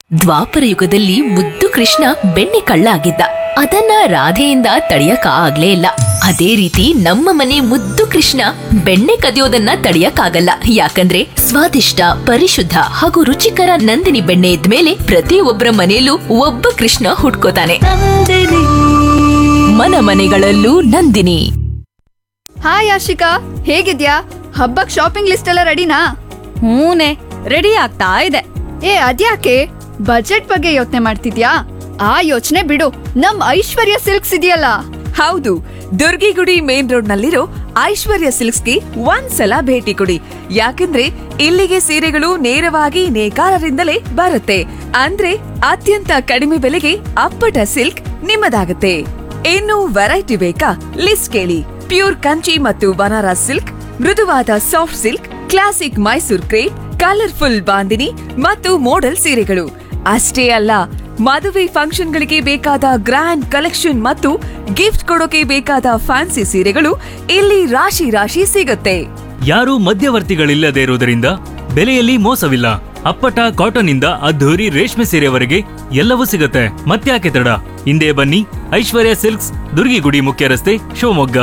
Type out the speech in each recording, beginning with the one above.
ದ್ವಾಪರ ಯುಗದಲ್ಲಿ ಮುದ್ದು ಕೃಷ್ಣ ಬೆಣ್ಣೆ ಕಳ್ಳ ಆಗಿದ್ದ ಅದನ್ನ ರಾಧೆಯಿಂದ ತಡೆಯಕ ಆಗ್ಲೇ ಇಲ್ಲ ಅದೇ ರೀತಿ ನಮ್ಮ ಮನೆ ಮುದ್ದು ಕೃಷ್ಣ ಬೆಣ್ಣೆ ಕದಿಯೋದನ್ನ ತಡೆಯಕ್ಕಾಗಲ್ಲ ಯಾಕಂದ್ರೆ ಸ್ವಾದಿಷ್ಟ ಪರಿಶುದ್ಧ ಹಾಗೂ ರುಚಿಕರ ನಂದಿನಿ ಬೆಣ್ಣೆ ಇದ್ಮೇಲೆ ಪ್ರತಿಯೊಬ್ಬರ ಮನೆಯಲ್ಲೂ ಒಬ್ಬ ಕೃಷ್ಣ ಹುಟ್ಕೋತಾನೆ ಮನ ಮನೆಗಳಲ್ಲೂ ನಂದಿನಿ ಹಾಯ್ ಆಶಿಕಾ ಹೇಗಿದ್ಯಾ ಹಬ್ಬಕ್ ಶಾಪಿಂಗ್ ಲಿಸ್ಟ್ ಎಲ್ಲ ರೆಡಿನಾ ಹೂನೆ ರೆಡಿ ಆಗ್ತಾ ಇದೆ ಏ ಅದ್ಯಾಕೆ ಬಜೆಟ್ ಬಗ್ಗೆ ಯೋಚನೆ ಮಾಡ್ತಿದ್ಯಾ ಆ ಯೋಚನೆ ಬಿಡು ನಮ್ ಐಶ್ವರ್ಯ ಸಿಲ್ಕ್ಸ್ ಇದೆಯಲ್ಲ ಹೌದು ದುರ್ಗಿಗುಡಿ ಮೇನ್ ರೋಡ್ ನಲ್ಲಿರೋ ಐಶ್ವರ್ಯ ಸಿಲ್ಕ್ಸ್ಗೆ ಒಂದ್ಸಲ ಭೇಟಿ ಕೊಡಿ ಯಾಕಂದ್ರೆ ಇಲ್ಲಿಗೆ ಸೀರೆಗಳು ನೇರವಾಗಿ ನೇಕಾರರಿಂದಲೇ ಬರುತ್ತೆ ಅಂದ್ರೆ ಅತ್ಯಂತ ಕಡಿಮೆ ಬೆಲೆಗೆ ಅಪ್ಪಟ ಸಿಲ್ಕ್ ನಿಮ್ಮದಾಗುತ್ತೆ ಇನ್ನು ವೆರೈಟಿ ಬೇಕಾ ಲಿಸ್ಟ್ ಕೇಳಿ ಪ್ಯೂರ್ ಕಂಚಿ ಮತ್ತು ಬನಾರಸ್ ಸಿಲ್ಕ್ ಮೃದುವಾದ soft silk classic Mysore crepe colourful bandhani ಮತ್ತು ಮೋಡಲ್ ಸೀರೆಗಳು ಅಷ್ಟೇ ಅಲ್ಲ ಮದುವೆ ಫಂಕ್ಷನ್ಗಳಿಗೆ ಬೇಕಾದ ಗ್ರ್ಯಾಂಡ್ ಕಲೆಕ್ಷನ್ ಮತ್ತು ಗಿಫ್ಟ್ ಕೊಡೋಕೆ ಬೇಕಾದ ಫ್ಯಾನ್ಸಿ ಸೀರೆಗಳು ಇಲ್ಲಿ ರಾಶಿ ರಾಶಿ ಸಿಗುತ್ತೆ ಯಾರೂ ಮಧ್ಯವರ್ತಿಗಳಿಲ್ಲದೆ ಇರುವುದರಿಂದ ಬೆಲೆಯಲ್ಲಿ ಮೋಸವಿಲ್ಲ ಅಪ್ಪಟ ಕಾಟನ್ ಇಂದ ಅದ್ಧೂರಿ ರೇಷ್ಮೆ ಸೀರೆವರೆಗೆ ಎಲ್ಲವೂ ಸಿಗುತ್ತೆ ಮತ್ತ್ಯಾಕೆ ತಡ ಹಿಂದೆ ಬನ್ನಿ ಐಶ್ವರ್ಯ ಸಿಲ್ಕ್ಸ್ ದುರ್ಗಿಗುಡಿ ಮುಖ್ಯ ರಸ್ತೆ Shivamogga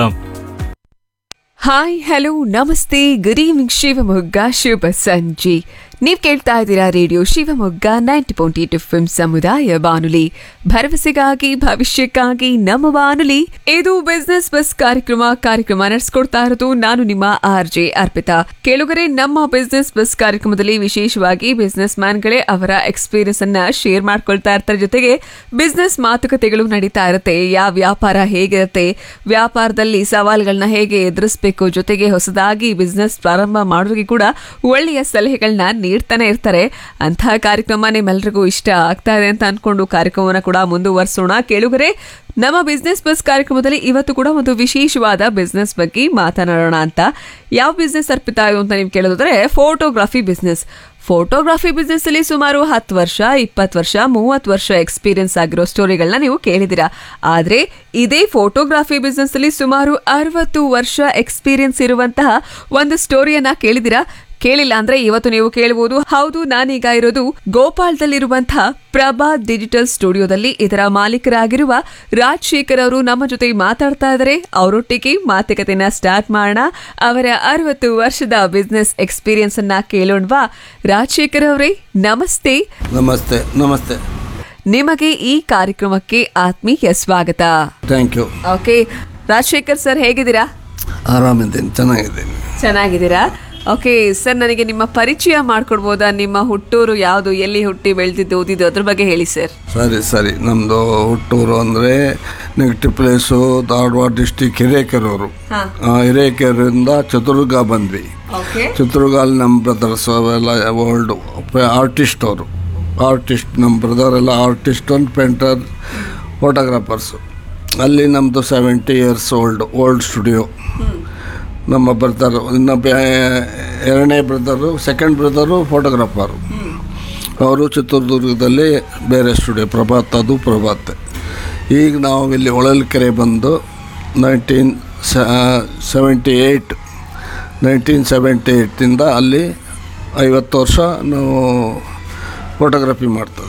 hi hello namaste good evening Shivamogga ಶುಭ ಸಂಜೆ ನೀವ್ ಕೇಳ್ತಾ ಇದ್ದೀರಾ radio Shivamogga ninety point eight F ಸಮುದಾಯ ಬಾನುಲಿ ಭರವಸೆಗಾಗಿ ಭವಿಷ್ಯಕ್ಕಾಗಿ ನಮ್ಮ ಬಾನುಲಿ ಇದು ಬಿಸ್ನೆಸ್ ಬಸ್ ಕಾರ್ಯಕ್ರಮ ಕಾರ್ಯಕ್ರಮ ನಡೆಸ್ಕೊಡ್ತಾ ಇರೋದು ನಾನು ನಿಮ್ಮ ಆರ್ ಜೆ ಅರ್ಪಿತಾ ಕೇಳುಗರೆ ನಮ್ಮ ಬಿಸ್ನೆಸ್ ಬಸ್ ಕಾರ್ಯಕ್ರಮದಲ್ಲಿ ವಿಶೇಷವಾಗಿ ಬಿಸ್ನೆಸ್ ಮ್ಯಾನ್ಗಳೇ ಅವರ ಎಕ್ಸ್ಪೀರಿಯನ್ಸ್ ಅನ್ನ ಶೇರ್ ಮಾಡ್ಕೊಳ್ತಾ ಇರ್ತಾರೆ ಜೊತೆಗೆ ಬಿಸ್ನೆಸ್ ಮಾತುಕತೆಗಳು ನಡೀತಾ ಇರುತ್ತೆ ಯಾವ ವ್ಯಾಪಾರ ಹೇಗಿರುತ್ತೆ ವ್ಯಾಪಾರದಲ್ಲಿ ಸವಾಲುಗಳನ್ನ ಹೇಗೆ ಎದುರಿಸಬೇಕು ಜೊತೆಗೆ ಹೊಸದಾಗಿ ಬಿಸ್ನೆಸ್ ಪ್ರಾರಂಭ ಮಾಡೋರಿಗೆ ಕೂಡ ಒಳ್ಳೆಯ ಸಲಹೆಗಳನ್ನ ನೀಡ್ತಾನೆ ಇರ್ತಾರೆ ಅಂತಹ ಕಾರ್ಯಕ್ರಮ ನಿಮ್ಮೆಲ್ರಿಗೂ ಇಷ್ಟ ಆಗ್ತಾ ಇದೆ ಅಂತ ಅನ್ಕೊಂಡು ಕಾರ್ಯಕ್ರಮವನ್ನ ಕೂಡ ಮುಂದುವರಿಸೋಣ ಕೇಳುಗರೆ ನಮ್ಮ ಬಿಸ್ನೆಸ್ ಬಸ್ ಕಾರ್ಯಕ್ರಮದಲ್ಲಿ ಇವತ್ತು ಕೂಡ ಒಂದು ವಿಶೇಷವಾದ ಬಿಸ್ನೆಸ್ ಬಗ್ಗೆ ಮಾತನಾಡೋಣ ಅಂತ ಯಾವ ಬಿಸ್ನೆಸ್ ಅರ್ಪಿತ ಇದು ಅಂತ ನೀವು ಕೇಳೋದಾದ್ರೆ ಫೋಟೋಗ್ರಫಿ ಬಿಸ್ನೆಸ್ ಫೋಟೋಗ್ರಫಿ ಬಿಸ್ನೆಸ್ ಅಲ್ಲಿ ಸುಮಾರು ಹತ್ತು ವರ್ಷ ಇಪ್ಪತ್ತು ವರ್ಷ ಮೂವತ್ತು ವರ್ಷ ಎಕ್ಸ್ಪೀರಿಯನ್ಸ್ ಆಗಿರೋ ಸ್ಟೋರಿಗಳನ್ನ ನೀವು ಕೇಳಿದಿರಾ ಆದ್ರೆ ಇದೇ ಫೋಟೋಗ್ರಫಿ ಬಿಸ್ನೆಸ್ ಅಲ್ಲಿ ಸುಮಾರು ಅರವತ್ತು ವರ್ಷ ಎಕ್ಸ್ಪೀರಿಯನ್ಸ್ ಇರುವಂತಹ ಒಂದು ಸ್ಟೋರಿಯನ್ನ ಕೇಳಿದಿರಾ ಕೇಳಿಲ್ಲ ಅಂದ್ರೆ ಇವತ್ತು ನೀವು ಕೇಳಬಹುದು ಹೌದು ನಾನೀಗ ಇರೋದು ಗೋಪಾಲ್ದಲ್ಲಿರುವಂತಹ ಪ್ರಭಾ ಡಿಜಿಟಲ್ ಸ್ಟುಡಿಯೋದಲ್ಲಿ ಇದರ ಮಾಲೀಕರಾಗಿರುವ ರಾಜಶೇಖರ್ ಅವರು ನಮ್ಮ ಜೊತೆ ಮಾತಾಡ್ತಾ ಇದ್ದಾರೆ ಅವರೊಟ್ಟಿಗೆ ಮಾತುಕತೆನ ಸ್ಟಾರ್ಟ್ ಮಾಡೋಣ ಅವರ ಅರವತ್ತು ವರ್ಷದ ಬಿಸ್ನೆಸ್ ಎಕ್ಸ್ಪೀರಿಯನ್ಸ್ ಅನ್ನ ಕೇಳೋಣವಾ ರಾಜಶೇಖರ್ ಅವರೇ ನಮಸ್ತೆ ನಮಸ್ತೆ ನಮಸ್ತೆ ನಿಮಗೆ ಈ ಕಾರ್ಯಕ್ರಮಕ್ಕೆ ಆತ್ಮೀಯ ಸ್ವಾಗತ thank you okay Rajashekhar sir ಹೇಗಿದ್ದೀರಾ ಆರಾಮಿದ್ದೀನಿ ಚೆನ್ನಾಗಿದ್ದೀನಿ ಚೆನ್ನಾಗಿದ್ದೀರಾ ಓಕೆ ಸರ್ ನನಗೆ ನಿಮ್ಮ ಪರಿಚಯ ಮಾಡ್ಕೊಡ್ಬೋದಾ ನಿಮ್ಮ ಹುಟ್ಟೂರು ಯಾವುದು ಎಲ್ಲಿ ಹುಟ್ಟಿ ಬೆಳೆದಿದ್ದು ಓದಿದ್ದು ಅದ್ರ ಬಗ್ಗೆ ಹೇಳಿ ಸರ್ ಸರಿ ಸರಿ ನಮ್ಮದು ಹುಟ್ಟೂರು ಅಂದರೆ native place Dharwad district Hirekerur ಆ, ಹಿರೇಕೆರೂರಿಂದ ಚಿತ್ರದುರ್ಗ ಬಂದ್ವಿ ಓಕೆ ಚಿತ್ರದುರ್ಗಲ್ಲಿ ನಮ್ಮ ಬ್ರದರ್ಸ್ ಅವೆಲ್ಲ ಓಲ್ಡ್ ಆರ್ಟಿಸ್ಟ್ ಅವರು ಆರ್ಟಿಸ್ಟ್ ನಮ್ಮ ಬ್ರದರ್ ಎಲ್ಲ ಆರ್ಟಿಸ್ಟ್ ಒಂದು ಪೇಂಟರ್ ಫೋಟೋಗ್ರಾಫರ್ಸು ಅಲ್ಲಿ ನಮ್ಮದು seventy years old old studio ನಮ್ಮ ಬ್ರದರು ಇನ್ನೊಬ್ಬ ಎರಡನೇ ಬ್ರದರು ಸೆಕೆಂಡ್ ಬ್ರದರು ಫೋಟೋಗ್ರಾಫರು ಅವರು ಚಿತ್ರದುರ್ಗದಲ್ಲಿ ಬೇರೆ ಸ್ಟುಡಿಯೋ ಪ್ರಭಾತ್ ಅದು ಪ್ರಭಾತ್ ಈಗ ನಾವು ಇಲ್ಲಿ ಹೊಳಲ್ಕೆರೆ ಬಂದು nineteen seventy eight nineteen seventy ಏಯ್ಟಿಂದ ಅಲ್ಲಿ ಐವತ್ತು ವರ್ಷ ನಾವು ಫೋಟೋಗ್ರಫಿ ಮಾಡ್ತೇವೆ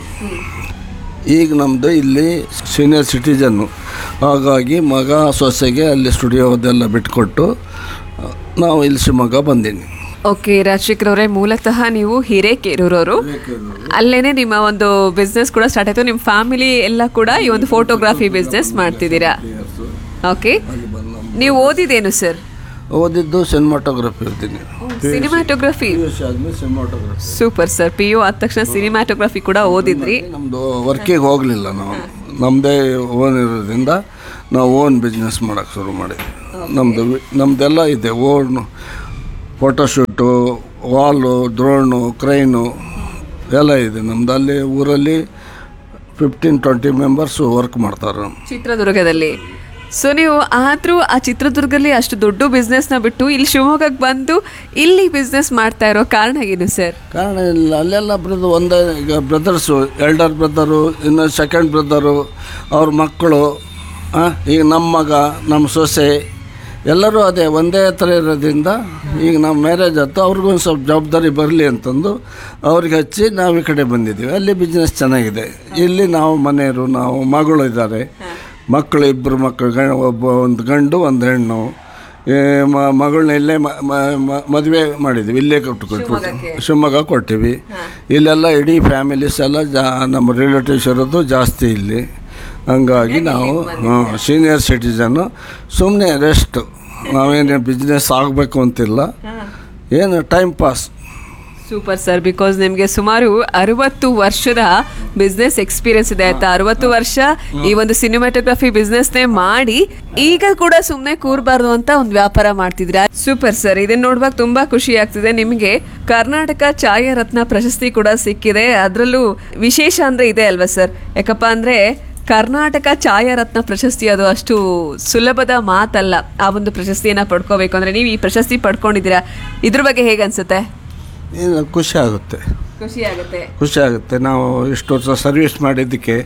ಈಗ ನಮ್ಮದು ಇಲ್ಲಿ ಸೀನಿಯರ್ ಸಿಟಿಜನ್ನು ಹಾಗಾಗಿ ಮಗ ಸೊಸೆಗೆ ಅಲ್ಲಿ ಸ್ಟುಡಿಯೋದೆಲ್ಲ ಬಿಟ್ಕೊಟ್ಟು ನಾವು ಇಲ್ಲಿ ಶಿವಮೊಗ್ಗ ಬಂದೀನಿ ಓಕೆ ರಾಜಶೇಖರ್ ಅವರೇ ಮೂಲತಃ ನೀವು ಹಿರೇಕೆರೂರವರು ಅಲ್ಲೇನೆ ನಿಮ್ಮ ಒಂದು ಬಿಸ್ನೆಸ್ ಕೂಡ ಸ್ಟಾರ್ಟ್ ಆಯ್ತು ನಿಮ್ಮ ಫ್ಯಾಮಿಲಿ ಎಲ್ಲ ಕೂಡ ಈ ಒಂದು ಫೋಟೋಗ್ರಫಿ ಬಿಸ್ನೆಸ್ ಮಾಡ್ತಿದ್ದೀರಾ ಓಕೆ ನೀವು ಓದಿದೇನು ಸರ್ ಓದಿದ್ದು ಸಿನಿಮಾಟೋಗ್ರಫಿ ಇರ್ತೀನಿ ಸಿನಿಮಾಟೋಗ್ರಫಿ ಆದ್ಮೇಲೆ cinematography super sir P U ಆದ ತಕ್ಷಣ ಸಿನಿಮಾಟೋಗ್ರಫಿ ಕೂಡ ಓದಿದ್ರಿ ನಮ್ಮದು ವರ್ಕಿಗೆ ಹೋಗಲಿಲ್ಲ ನಾವು ನಮ್ಮದೇ ಓನ್ ಇರೋದ್ರಿಂದ ನಾವು ಓನ್ ಬಿಸ್ನೆಸ್ ಮಾಡೋಕ್ಕೆ ಶುರು ಮಾಡಿದ್ವಿ ನಮ್ಮದು ನಮ್ಮದೆಲ್ಲ ಇದೆ own photoshoot wall drone crane ಎಲ್ಲ ಇದೆ ನಮ್ದು ಅಲ್ಲಿ ಊರಲ್ಲಿ ಫಿಫ್ಟೀನ್ ಟ್ವೆಂಟಿ ಮೆಂಬರ್ಸು ವರ್ಕ್ ಮಾಡ್ತಾರೆ ಚಿತ್ರದುರ್ಗದಲ್ಲಿ ಸೊ ನೀವು ಆದ್ರೂ ಆ ಚಿತ್ರದುರ್ಗದಲ್ಲಿ ಅಷ್ಟು ದೊಡ್ಡ ಬಿಸ್ನೆಸ್ ನ ಬಿಟ್ಟು ಇಲ್ಲಿ ಶಿವಮೊಗ್ಗಕ್ಕೆ ಬಂದು ಇಲ್ಲಿ ಬಿಸ್ನೆಸ್ ಮಾಡ್ತಾ ಇರೋ ಕಾರಣ ಏನು ಸರ್ ಕಾರಣ ಇಲ್ಲ ಅಲ್ಲೆಲ್ಲ ಬ್ರದರ್ ಒಂದೇ ಈಗ ಬ್ರದರ್ಸು ಎಲ್ಡರ್ ಬ್ರದರು ಇನ್ನು ಸೆಕೆಂಡ್ ಬ್ರದರು ಅವ್ರ ಮಕ್ಕಳು ಆ, ಈಗ ನಮ್ಮ ಮಗ ನಮ್ಮ ಸೊಸೆ ಎಲ್ಲರೂ ಅದೇ ಒಂದೇ ಥರ ಇರೋದ್ರಿಂದ ಈಗ ನಾವು ಮ್ಯಾರೇಜ್ ಆಯ್ತು ಅವ್ರಿಗೊಂದು ಸ್ವಲ್ಪ ಜವಾಬ್ದಾರಿ ಬರಲಿ ಅಂತಂದು ಅವ್ರಿಗೆ ಹಚ್ಚಿ ನಾವು ಈ ಕಡೆ ಬಂದಿದ್ದೀವಿ ಅಲ್ಲಿ ಬಿಸ್ನೆಸ್ ಚೆನ್ನಾಗಿದೆ ಇಲ್ಲಿ ನಾವು ಮನೆಯವರು ನಾವು ಮಗಳು ಇದ್ದಾರೆ ಮಕ್ಕಳು ಇಬ್ಬರು ಮಕ್ಕಳು ಗಂಡ ಒಬ್ಬ ಒಂದು ಗಂಡು ಒಂದು ಹೆಣ್ಣು ಏ, ಮ- ಮಗಳನ್ನ ಇಲ್ಲೇ ಮದುವೆ ಮಾಡಿದ್ವಿ ಇಲ್ಲೇ ಕೊಟ್ಟು ಕೊಟ್ಬಿಟ್ಟು ಶಿವಮೊಗ್ಗ ಕೊಟ್ಟಿವಿ ಇಲ್ಲೆಲ್ಲ ಇಡೀ ಫ್ಯಾಮಿಲೀಸ್ ಎಲ್ಲ ಜಾ ನಮ್ಮ ರಿಲೇಟಿವ್ಸ್ ಇರೋದು ಜಾಸ್ತಿ ಇಲ್ಲಿ ಹಂಗಾಗಿ ನಾವು ಸೀನಿಯರ್ ಸಿಟಿಸನ್ನು ಸುಮ್ಮನೆ ರೆಸ್ಟ್ ನಾವೇನು ಬಿಸ್ನೆಸ್ ಆಗಬೇಕು ಅಂತಿಲ್ಲ ಏನು time pass super sir because ನಿಮಗೆ ಸುಮಾರು ಅರವತ್ತು ವರ್ಷದ ಬಿಸ್ನೆಸ್ ಎಕ್ಸ್ಪೀರಿಯನ್ಸ್ ಇದೆ ಆಯ್ತಾ ಅರವತ್ತು ವರ್ಷ ಈ ಒಂದು ಸಿನಿಮಾಟೋಗ್ರಫಿ ಬಿಸ್ನೆಸ್ನೇ ಮಾಡಿ ಈಗ ಕೂಡ ಸುಮ್ಮನೆ ಕೂರಬಾರ್ದು ಅಂತ ಒಂದು ವ್ಯಾಪಾರ ಮಾಡ್ತಿದ್ರ ಸೂಪರ್ ಸರ್ ಇದನ್ನ ನೋಡುವಾಗ ತುಂಬಾ ಖುಷಿ ಆಗ್ತಿದೆ ನಿಮಗೆ ಕರ್ನಾಟಕ ಛಾಯಾ ರತ್ನ ಪ್ರಶಸ್ತಿ ಕೂಡ ಸಿಕ್ಕಿದೆ ಅದರಲ್ಲೂ ವಿಶೇಷ ಅಂದ್ರೆ ಇದೆ ಅಲ್ವಾ ಸರ್ ಯಾಕಪ್ಪ ಅಂದ್ರೆ ಕರ್ನಾಟಕ ಛಾಯಾ ರತ್ನ ಪ್ರಶಸ್ತಿ ಅದು ಅಷ್ಟು ಸುಲಭದ ಮಾತಲ್ಲ ಆ ಒಂದು ಪ್ರಶಸ್ತಿಯನ್ನ ಪಡ್ಕೋಬೇಕು ಅಂದ್ರೆ ನೀವು ಈ ಪ್ರಶಸ್ತಿ ಪಡ್ಕೊಂಡಿದ್ದೀರಾ ಇದ್ರ ಬಗ್ಗೆ ಹೇಗೆ ಅನ್ಸುತ್ತೆ ಏನು ಖುಷಿ ಆಗುತ್ತೆ ಖುಷಿ ಆಗುತ್ತೆ ಖುಷಿ ಆಗುತ್ತೆ ನಾವು ಇಷ್ಟು ವರ್ಷ ಸರ್ವಿಸ್ ಮಾಡಿದ್ದಕ್ಕೆ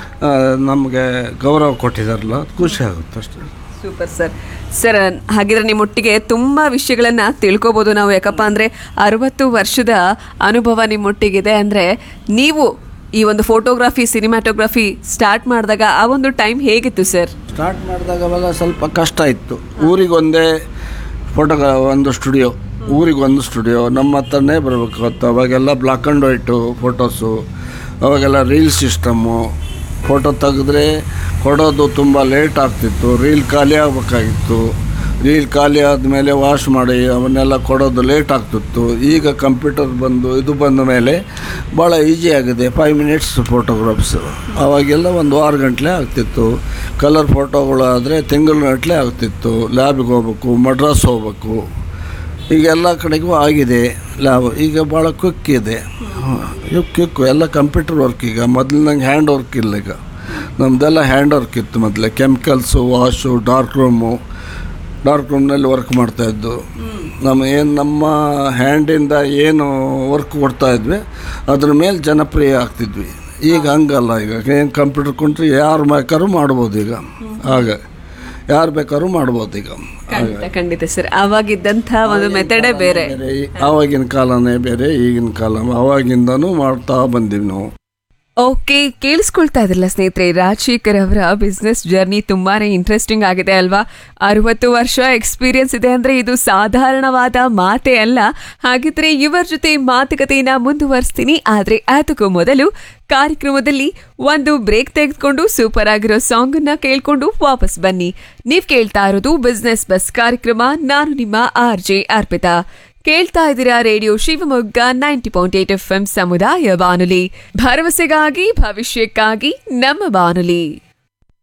ನಮಗೆ ಗೌರವ ಕೊಟ್ಟಿದ್ದಾರಲ್ಲ ಖುಷಿ ಆಗುತ್ತೆ ಅಷ್ಟೇ ಸೂಪರ್ ಸರ್ ಸರ್ ಹಾಗಿದ್ರೆ ನಿಮ್ಮೊಟ್ಟಿಗೆ ತುಂಬ ವಿಷಯಗಳನ್ನ ತಿಳ್ಕೊಬೋದು ನಾವು ಯಾಕಪ್ಪ ಅಂದರೆ ಅರವತ್ತು ವರ್ಷದ ಅನುಭವ ನಿಮ್ಮೊಟ್ಟಿಗಿದೆ ಅಂದರೆ ನೀವು ಈ ಒಂದು ಫೋಟೋಗ್ರಫಿ ಸಿನಿಮಾಟೋಗ್ರಫಿ ಸ್ಟಾರ್ಟ್ ಮಾಡಿದಾಗ ಆ ಒಂದು ಟೈಮ್ ಹೇಗಿತ್ತು ಸರ್ ಸ್ಟಾರ್ಟ್ ಮಾಡಿದಾಗ ಅವೆಲ್ಲ ಸ್ವಲ್ಪ ಕಷ್ಟ ಇತ್ತು ಊರಿಗೊಂದೇ ಫೋಟೋಗ ಒಂದು ಸ್ಟುಡಿಯೋ ಊರಿಗೊಂದು ಸ್ಟುಡಿಯೋ ನಮ್ಮ ಹತ್ರನೇ ಬರಬೇಕಾಗುತ್ತೆ ಅವಾಗೆಲ್ಲ ಬ್ಲಾಕ್ ಆ್ಯಂಡ್ ವೈಟು ಫೋಟೋಸು ಅವಾಗೆಲ್ಲ ರೀಲ್ ಸಿಸ್ಟಮ್ಮು ಫೋಟೋ ತೆಗೆದ್ರೆ ಕೊಡೋದು ತುಂಬ ಲೇಟ್ ಆಗ್ತಿತ್ತು ರೀಲ್ ಖಾಲಿ ಆಗಬೇಕಾಗಿತ್ತು ರೀಲ್ ಖಾಲಿ ಆದಮೇಲೆ ವಾಶ್ ಮಾಡಿ ಅವನ್ನೆಲ್ಲ ಕೊಡೋದು ಲೇಟ್ ಆಗ್ತಿತ್ತು ಈಗ ಕಂಪ್ಯೂಟರ್ ಬಂದು ಇದು ಬಂದ ಮೇಲೆ ಭಾಳ ಈಸಿ ಆಗಿದೆ ಫೈವ್ ಮಿನಿಟ್ಸ್ ಫೋಟೋಗ್ರಾಫ್ಸ್ ಅವಾಗೆಲ್ಲ ಒಂದು ಆರು ಗಂಟಲೆ ಆಗ್ತಿತ್ತು ಕಲರ್ ಫೋಟೋಗಳು ಆದರೆ ತಿಂಗಳಗಟ್ಟಲೆ ಆಗ್ತಿತ್ತು ಲ್ಯಾಬ್ಗೆ ಹೋಗ್ಬೇಕು ಮಡ್ರಾಸ್ ಹೋಗ್ಬೇಕು ಈಗ ಎಲ್ಲ ಕಡೆಗೂ ಆಗಿದೆ ಲ್ಯಾಬ್ ಈಗ ಭಾಳ ಕ್ವಿಕ್ ಇದೆ ಈಗ ಕ್ವಿಕ್ ಎಲ್ಲ ಕಂಪ್ಯೂಟರ್ ವರ್ಕ್ ಈಗ ಮೊದಲಿನಂಗೆ ಹ್ಯಾಂಡ್ ವರ್ಕ್ ಇಲ್ಲ ಈಗ ನಮ್ಮದೆಲ್ಲ ಹ್ಯಾಂಡ್ ವರ್ಕ್ ಇತ್ತು ಮೊದಲೇ chemicals wash dark room dark ರೂಮ್ನಲ್ಲಿ ವರ್ಕ್ ಮಾಡ್ತಾಯಿದ್ದು ನಮ್ಮ ಏನು ನಮ್ಮ ಹ್ಯಾಂಡಿಂದ ಏನು ವರ್ಕ್ ಕೊಡ್ತಾ ಇದ್ವಿ ಅದ್ರ ಮೇಲೆ ಜನಪ್ರಿಯ ಆಗ್ತಿದ್ವಿ ಈಗ ಹಂಗಲ್ಲ ಈಗ ಏನು ಕಂಪ್ಯೂಟರ್ ಕೊಂಡ್ರೆ ಯಾರು ಬೇಕಾದ್ರೂ ಮಾಡ್ಬೋದು ಈಗ ಆಗ ಯಾರು ಬೇಕಾದ್ರೂ ಮಾಡ್ಬೋದು ಈಗ ಖಂಡಿತ ಖಂಡಿತ ಸರ್ ಅವಾಗಿದ್ದಂಥ ಒಂದು ಮೆಥಡೇ ಬೇರೆ ಬೇರೆ ಈ- ಆವಾಗಿನ ಕಾಲನೇ ಬೇರೆ ಈಗಿನ ಕಾಲ ಅವಾಗಿಂದನೂ ಮಾಡ್ತಾ ಬಂದೀವಿ ನಾವು ಓಕೆ ಕೇಳಿಸ್ಕೊಳ್ತಾ ಇದ್ರಲ್ಲ ಸ್ನೇಹಿತರೆ ರಾಜಶೇಖರ್ ಅವರ ಬಿಸ್ನೆಸ್ ಜರ್ನಿ ತುಂಬಾನೇ ಇಂಟ್ರೆಸ್ಟಿಂಗ್ ಆಗಿದೆ ಅಲ್ವಾ ಅರವತ್ತು ವರ್ಷ ಎಕ್ಸ್ಪೀರಿಯನ್ಸ್ ಇದೆ ಅಂದ್ರೆ ಇದು ಸಾಧಾರಣವಾದ ಮಾತೇ ಅಲ್ಲ ಹಾಗಿದ್ರೆ ಇವರ ಜೊತೆ ಮಾತುಕತೆಯನ್ನ ಮುಂದುವರಿಸ್ತೀನಿ ಆದ್ರೆ ಅದಕ್ಕೂ ಮೊದಲು ಕಾರ್ಯಕ್ರಮದಲ್ಲಿ ಒಂದು ಬ್ರೇಕ್ ತೆಗೆದುಕೊಂಡು ಸೂಪರ್ ಆಗಿರೋ ಸಾಂಗ್ ಅನ್ನ ಕೇಳ್ಕೊಂಡು ವಾಪಸ್ ಬನ್ನಿ ನೀವ್ ಕೇಳ್ತಾ ಇರೋದು ಬಿಸ್ನೆಸ್ ಬಸ್ ಕಾರ್ಯಕ್ರಮ ನಾನು ನಿಮ್ಮ ಆರ್ ಜೆ ಅರ್ಪಿತಾ ಕೇಳ್ತಾ ಇದ್ದೀರಾ radio Shivamogga ninety point eight F M ಸಮುದಾಯ ಬಾನುಲಿ ಭರವಸೆಗಾಗಿ ಭವಿಷ್ಯಕ್ಕಾಗಿ ನಮ್ಮ ಬಾನುಲಿ